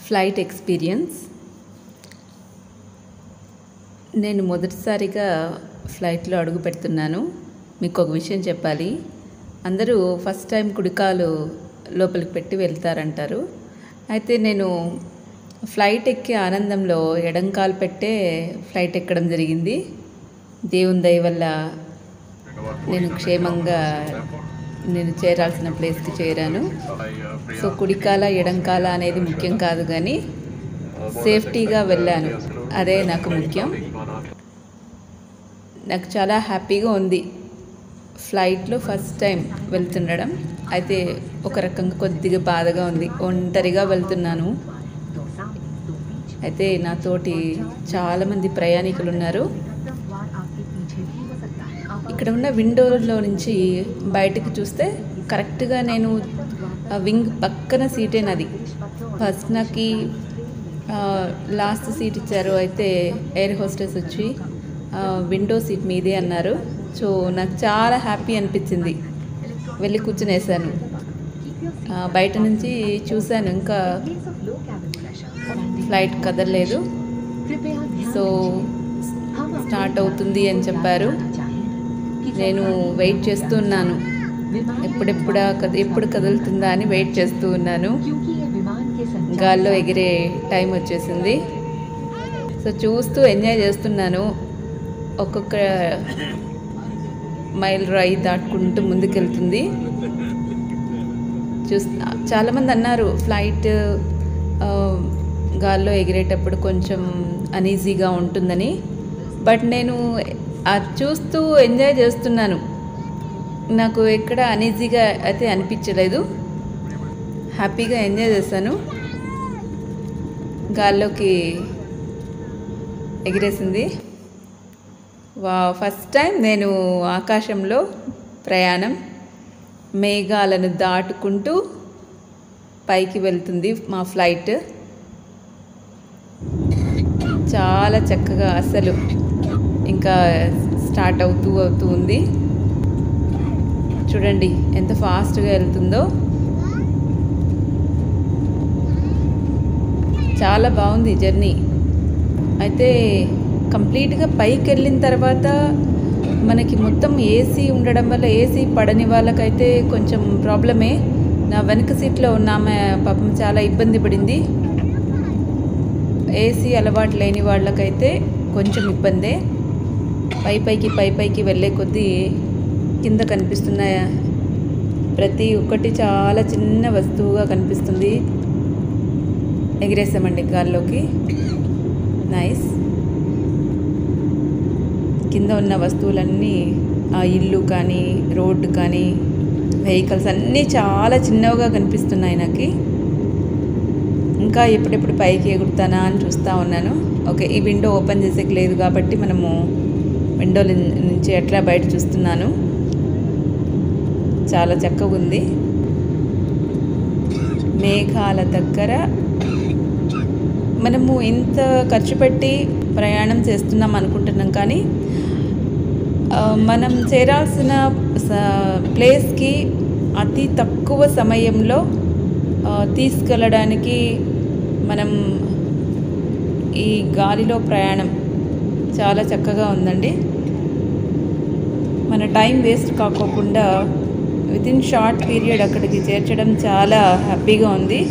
flight experience నేను మొదటిసారిగా ఫ్లైట్లో అడుగు పెడుతున్నాను మీకు ఒక విషయం చెప్పాలి అందరూ ఫస్ట్ టైం కుడికాలు లోపలికి పెట్టి వెళ్తారంటారు అయితే నేను ఫ్లైట్ ఎక్కే ఆనందంలో ఎడంకాలు పెట్టే ఫ్లైట్ ఎక్కడం జరిగింది దేవుని దయ వల్ల నేను క్షేమంగా నేను చేరాల్సిన ప్లేస్కి చేరాను సో కుడికాల ఎడంకాల అనేది ముఖ్యం కాదు కానీ సేఫ్టీగా వెళ్ళాను అదే నాకు ముఖ్యం నాకు చాలా హ్యాపీగా ఉంది ఫ్లైట్లో ఫస్ట్ టైం వెళ్తుండడం అయితే ఒక రకంగా కొద్దిగా బాధగా ఉంది ఒంటరిగా వెళ్తున్నాను అయితే నాతోటి చాలామంది ప్రయాణికులు ఉన్నారు ఇక్కడ ఉన్న విండోలో నుంచి బయటకు చూస్తే కరెక్ట్గా నేను ఆ వింగ్ పక్కన సీటే నాది ఫస్ట్ నాకు లాస్ట్ సీట్ ఇచ్చారు అయితే ఎయిర్ హోస్టెస్ వచ్చి ఆ, విండో సీట్ మీదే అన్నారు సో నాకు చాలా హ్యాపీ అనిపించింది వెళ్ళి కూర్చునేసాను ఆ, బయట నుంచి చూశాను ఇంకా ఫ్లైట్ కదలలేదు సో స్టార్ట్ అవుతుంది అని చెప్పారు నేను వెయిట్ చేస్తూ ఉన్నాను ఎప్పుడెప్పుడా కద ఎప్పుడు కదులుతుందా అని వెయిట్ చేస్తూ ఉన్నాను గాల్లో ఎగిరే టైం వచ్చేసింది సో చూస్తూ ఎంజాయ్ చేస్తున్నాను ఒక్కొక్క మైల్ రాయి దాటుకుంటూ ముందుకెళ్తుంది చూస్ చాలామంది అన్నారు ఫ్లైట్ ఆ, గాల్లో ఎగిరేటప్పుడు కొంచెం అనీజీగా ఉంటుందని బట్ నేను అది చూస్తూ ఎంజాయ్ చేస్తున్నాను నాకు ఎక్కడ అనీజీగా అయితే అనిపించలేదు హ్యాపీగా ఎంజాయ్ చేశాను గాల్లోకి ఎగిరేసింది వా ఫస్ట్ టైం నేను ఆకాశంలో ప్రయాణం మేఘాలను దాటుకుంటూ పైకి వెళ్తుంది మా ఫ్లైట్ చాలా చక్కగా అసలు ఇంకా స్టార్ట్ అవుతూ అవుతూ ఉంది చూడండి ఎంత ఫాస్ట్గా వెళ్తుందో చాలా బాగుంది జర్నీ అయితే కంప్లీట్గా పైకి వెళ్ళిన తర్వాత మనకి మొత్తం ఏసీ ఉండడం వల్ల ఏసీ పడని వాళ్ళకైతే కొంచెం ప్రాబ్లమే నా వెనక సీట్లో ఉన్న ఆమె పాపం చాలా ఇబ్బంది పడింది ఏసీ అలవాటు లేని వాళ్ళకైతే కొంచెం ఇబ్బందే పై పైకి పై పైకి వెళ్ళే కొద్దీ కింద కనిపిస్తున్న ప్రతి ఒక్కటి చాలా చిన్న వస్తువుగా కనిపిస్తుంది ఎగిరేసామండి గాల్లోకి నైస్ కింద ఉన్న వస్తువులన్నీ ఆ ఇల్లు కానీ రోడ్డు కానీ వెహికల్స్ అన్నీ చాలా చిన్నవిగా కనిపిస్తున్నాయి నాకు ఇంకా ఎప్పుడెప్పుడు పైకి ఎగురుతానా అని చూస్తూ ఉన్నాను ఓకే ఈ విండో ఓపెన్ చేసేకి లేదు కాబట్టి మనము విండో నుంచి ఎట్లా బయట చూస్తున్నాను చాలా చక్కగా ఉంది మేఘాల దగ్గర మనము ఇంత ఖర్చు పెట్టి ప్రయాణం చేస్తున్నాం అనుకుంటున్నాం కానీ ఆ, మనం చేరాల్సిన స- ప్లేస్కి అతి తక్కువ సమయంలో ఆ, తీసుకెళ్ళడానికి మనం ఈ గాలిలో ప్రయాణం చాలా చక్కగా ఉందండి మన టైం వేస్ట్ కాకోకుండా వితిన్ షార్ట్ పీరియడ్ అక్కడికి చేర్చడం చాలా హ్యాపీగా ఉంది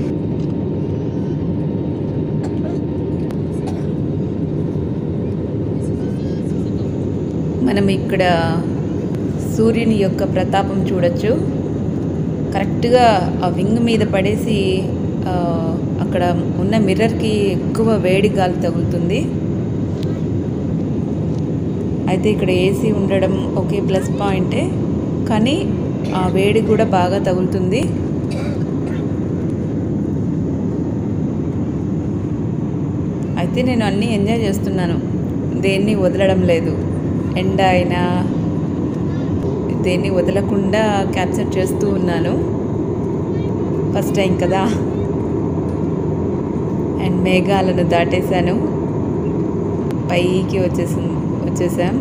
మనం ఇక్కడ సూర్యుని యొక్క ప్రతాపం చూడొచ్చు కరెక్ట్గా ఆ వింగ్ మీద పడేసి ఆ, అక్కడ ఉన్న మిర్రర్కి ఎక్కువ వేడి గాలి తగులుతుంది అయితే ఇక్కడ ఏసీ ఉండడం ఒకే ప్లస్ పాయింటే కానీ ఆ వేడి కూడా బాగా తగులుతుంది అయితే నేను అన్నీ ఎంజాయ్ చేస్తున్నాను దేన్ని వదలడం లేదు ఎండ అయినా దేన్ని వదలకుండా క్యాప్చర్ చేస్తూ ఉన్నాను ఫస్ట్ టైం కదా అండ్ మేఘాలను దాటేశాను పైకి వచ్చేసి వచ్చేసాం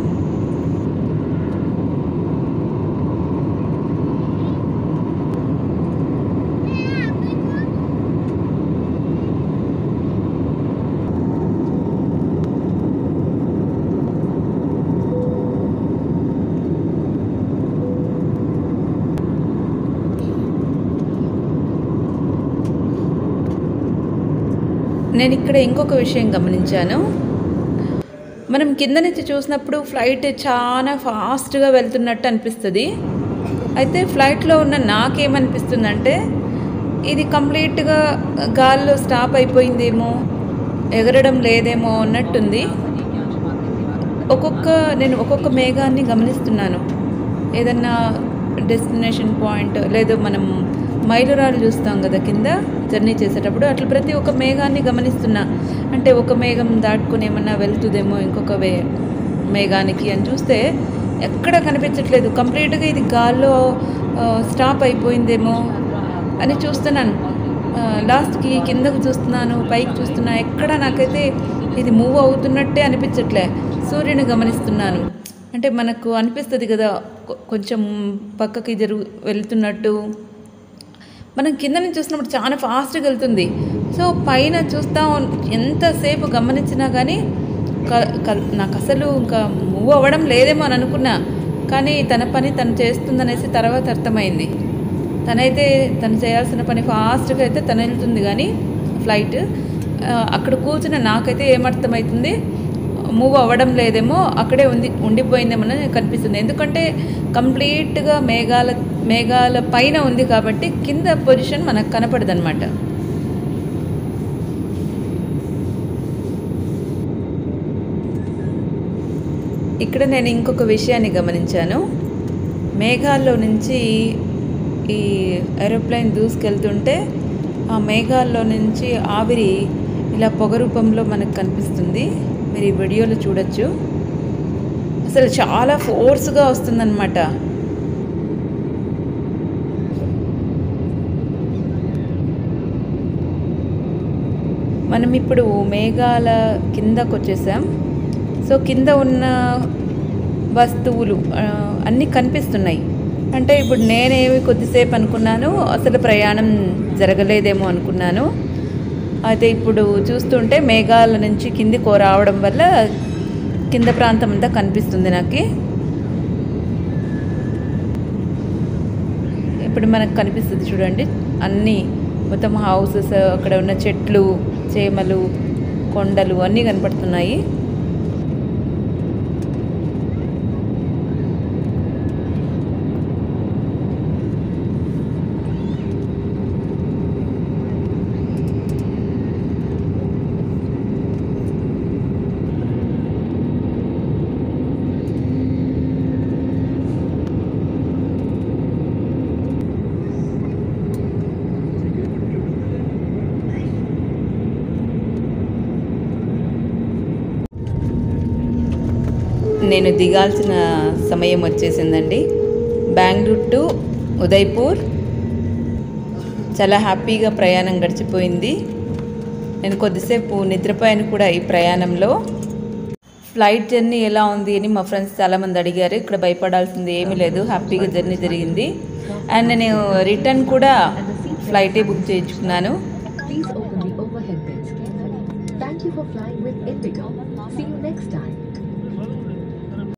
నేను ఇక్కడ ఇంకొక విషయం గమనించాను మనం కింద నుంచి చూసినప్పుడు ఫ్లైట్ చాలా ఫాస్ట్గా వెళ్తున్నట్టు అనిపిస్తుంది అయితే ఫ్లైట్లో ఉన్న నాకేమనిపిస్తుందంటే ఇది కంప్లీట్గా గాల్లో స్టాప్ అయిపోయిందేమో ఎగరడం లేదేమో అన్నట్టుంది ఒక్కొక్క నేను ఒక్కొక్క మేఘాన్ని గమనిస్తున్నాను ఏదన్నా డెస్టినేషన్ పాయింట్ లేదు మనం మైలురాలు చూస్తాం కదా కింద జర్నీ చేసేటప్పుడు అట్లా ప్రతి ఒక్క మేఘాన్ని గమనిస్తున్నా అంటే ఒక మేఘం దాటుకుని ఏమన్నా వెళ్తుందేమో ఇంకొక వే మేఘానికి అని చూస్తే ఎక్కడ కనిపించట్లేదు కంప్లీట్గా ఇది గాల్లో ఆ, స్టాప్ అయిపోయిందేమో అని చూస్తున్నాను ఆ, లాస్ట్కి కిందకు చూస్తున్నాను పైకి చూస్తున్నా ఎక్కడ నాకైతే ఇది మూవ్ అవుతున్నట్టే అనిపించట్లే సూర్యుని గమనిస్తున్నాను అంటే మనకు అనిపిస్తుంది కదా కొ- కొంచెం పక్కకి జరుగు వెళ్తున్నట్టు మనం కింద నుంచి చూసినప్పుడు చాలా ఫాస్ట్గా వెళ్తుంది సో పైన చూస్తా ఉన్- ఎంతసేపు గమనించినా కానీ క- క- నాకు అసలు ఇంకా మూవ్ అవ్వడం లేదేమో అని అనుకున్నా కానీ తన పని తను చేస్తుందనేసి తర్వాత అర్థమైంది తనైతే తను చేయాల్సిన పని ఫాస్ట్గా అయితే తను వెళ్తుంది కానీ ఫ్లైట్ ఆ, అక్కడ కూర్చున్న నాకైతే ఏమర్థమవుతుంది మూవ్ అవ్వడం లేదేమో అక్కడే ఉంది ఉండిపోయిందేమో అని కనిపిస్తుంది ఎందుకంటే కంప్లీట్గా మేఘాల మేఘాల పైన ఉంది కాబట్టి కింద పొజిషన్ మనకు కనపడదు అనమాట ఇక్కడ నేను ఇంకొక విషయాన్ని గమనించాను మేఘాల్లో నుంచి ఈ ఏరోప్లేన్ దూసుకెళ్తుంటే ఆ మేఘాల్లో నుంచి ఆవిరి ఇలా పొగ రూపంలో మనకు కనిపిస్తుంది మీరు ఈ వీడియోలో చూడొచ్చు అసలు చాలా ఫోర్స్గా వస్తుందన్నమాట మనం ఇప్పుడు మేఘాల కిందకు వచ్చేసాం సో కింద ఉన్న వస్తువులు ఆ, అన్నీ కనిపిస్తున్నాయి అంటే ఇప్పుడు నేనేమి కొద్దిసేపు అనుకున్నాను అసలు ప్రయాణం జరగలేదేమో అనుకున్నాను అయితే ఇప్పుడు చూస్తుంటే మేఘాల నుంచి కిందికి రావడం వల్ల కింద ప్రాంతం అంతా కనిపిస్తుంది నాకు ఇప్పుడు మనకు కనిపిస్తుంది చూడండి అన్నీ మొత్తం హౌసెస్ అక్కడ ఉన్న చెట్లు చేమలు కొండలు అన్నీ కనపడుతున్నాయి నేను దిగాల్సిన సమయం వచ్చేసిందండి బెంగళూరు టు ఉదయ్పూర్ చాలా హ్యాపీగా ప్రయాణం గడిచిపోయింది నేను కొద్దిసేపు నిద్రపోయాను కూడా ఈ ప్రయాణంలో ఫ్లైట్ జర్నీ ఎలా ఉంది అని మా ఫ్రెండ్స్ చాలామంది అడిగారు ఇక్కడ భయపడాల్సింది ఏమీ లేదు హ్యాపీగా జర్నీ జరిగింది అండ్ నేను రిటర్న్ కూడా ఫ్లైటే బుక్ చేయించుకున్నాను Please open